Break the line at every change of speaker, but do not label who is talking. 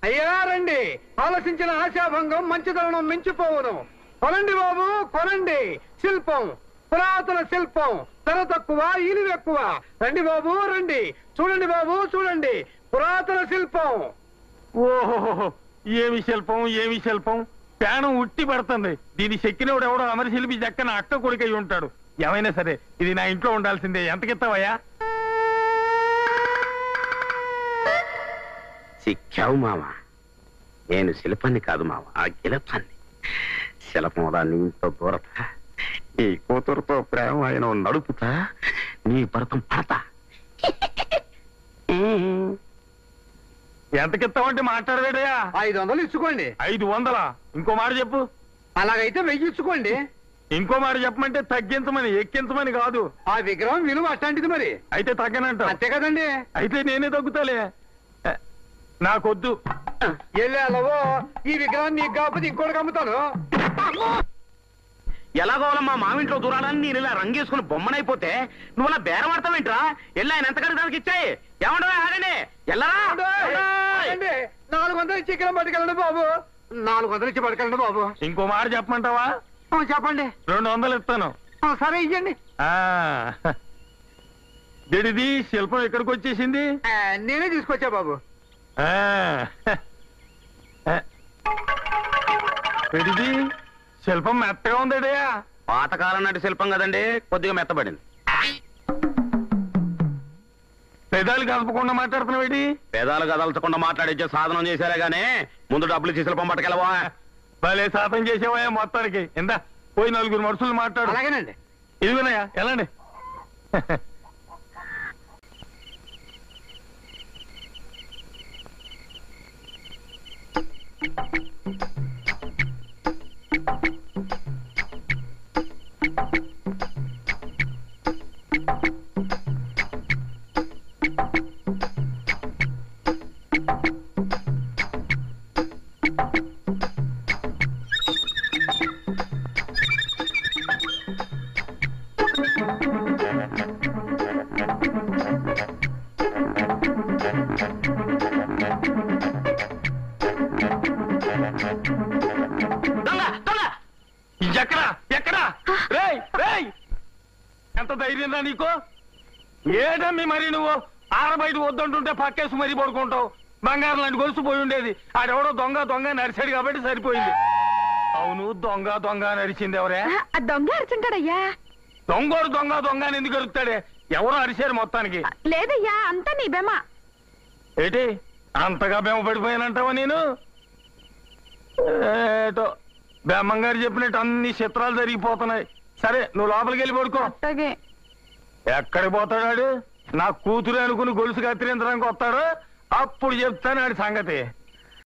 అయ్యా రండి ఆలోచించిన ఆశాభంగం మంచితనం మించిపోవును కొనండి బాబు కొనండి శిల్పం పురాతన శిల్పం ధర తక్కువ ఇలువ ఎక్కువ రండి బాబు రండి చూడండి బాబు చూడండి పురాతన శిల్పం
ఓహో ఏమి శిల్పం ఏమి శిల్పం ప్రాణం ఉట్టి పడుతుంది దీని చెక్కినోడు ఎవడో అమరి శిల్పి చక్కన అక్క కొడుకై ఉంటాడు ఏమైనా సరే ఇది నా ఇంట్లో ఉండాల్సిందే ఎంతకిస్తావయ్యా
చిక్కావు మామ నేను శిల్పాన్ని కాదు మామ ఆ గిలపాన్ని శిల్పంలా నీ ఇంట్లో దూరత నీ కూతురుతో ప్రేమ ఆయన నడుపుతా నీ భరతం పడతా
ఎంతకిస్తావంటే మాట్లాడవేడయా
ఐదు వందలు ఇచ్చుకోండి
ఐదు వందలా ఇంకో మాట చెప్పు
అలాగైతే వెయ్యి ఇచ్చుకోండి
ఇంకో మాట చెప్పమంటే తగ్గించమని ఎక్కించమని కాదు
ఆ విగ్రహం విలువ అట్లాంటిది మరి
అయితే తగ్గనంట
అంతే కదండి
అయితే నేనే తగ్గుతాలే ఏ, నాకొద్దు
వెళ్ళాలవో ఈ విగ్రహం నీకు కాకపోతే ఇంకోటి అమ్ముతాను
ఎలాగోలా మా మామింట్లో దూరాలని నేను ఇలా రంగేసుకుని బొమ్మనైపోతే నువ్వు అలా బేరం ఆడతావేంట్రా వెళ్ళి ఆయన ఎంత దానికి ఇచ్చాయి ఏమంటా ఆగండి ఎల్లరా
ఆగండి. నాలుగు వందలు ఇచ్చి ఇక్కడ పట్టుకెళ్ళండి బాబు నాలుగు వందలు ఇచ్చి పట్టుకెళ్ళండి బాబు
ఇంకో మాట చెప్పమంటావా
ఆ, చెప్పండి
రెండు వందలు ఇస్తాను
ఆ, సరే ఇయ్యండి
ఆ గడిది శిల్పం ఎక్కడికి వచ్చేసింది
ఆ, నేనే తీసుకొచ్చా బాబు
ఆ గడిది శిల్పం మెత్తగా ఉందడయా
పాతకాలం నాటి శిల్పం కదండి కొద్దిగా మెత్తబడింది
పెదాలు కదపకుండా మాట్లాడుతున్నావేటి
పేదాలు కదల్చకుండా మాట్లాడించే సాధనం చేశారే గానీ ముందు డబ్బులు ఇచ్చి శిల్పం పట్టుకెళ్ళవా
భలే శాతం చేసేవయ్యా మొత్తానికి ఇందా పోయి నలుగురు మనుషులు మాట్లాడు
అలాగేనండి
ఇదిగోనయ్యా ఎలాండి
దొంగ దొంగ
ఎక్కడా ఎక్కడా రేయ్ రేయ్ ఎంత ధైర్యం రా నీకు ఏదమ్మి మరి నువ్వు ఆర బయట వద్దంటుంటే పక్కేసి మరీ పడుకుంటావు బంగారం లాంటి గొలుసు పోయి ఉండేది ఆడెవడో దొంగ దొంగ నరిచాడు కాబట్టి సరిపోయింది అవును దొంగ దొంగ నరిచింది ఎవరే
ఆ దొంగ అరచంటాడయ్యా
దొంగోడు దొంగ దొంగ అని ఎందుకు అరుస్తాడే ఎవరో అరిశారు మొత్తానికి
లేదయ్యా అంతా నీ బెమ్మ
ఏంటి అంతగా బెమ్మ పడిపోయానంటావా నేను ఏటో బెమ్మంగారు చెప్పినట్టు అన్ని చిత్రాలు జరిగిపోతున్నాయి సరే నువ్వు లోపలికి వెళ్ళి పడుకో
అట్టగే
ఎక్కడికి పోతాడాడు నా కూతురు అనుకుని గొలుసు కత్తిరించడానికి వస్తాడు అప్పుడు చెప్తాను ఆడి సంగతి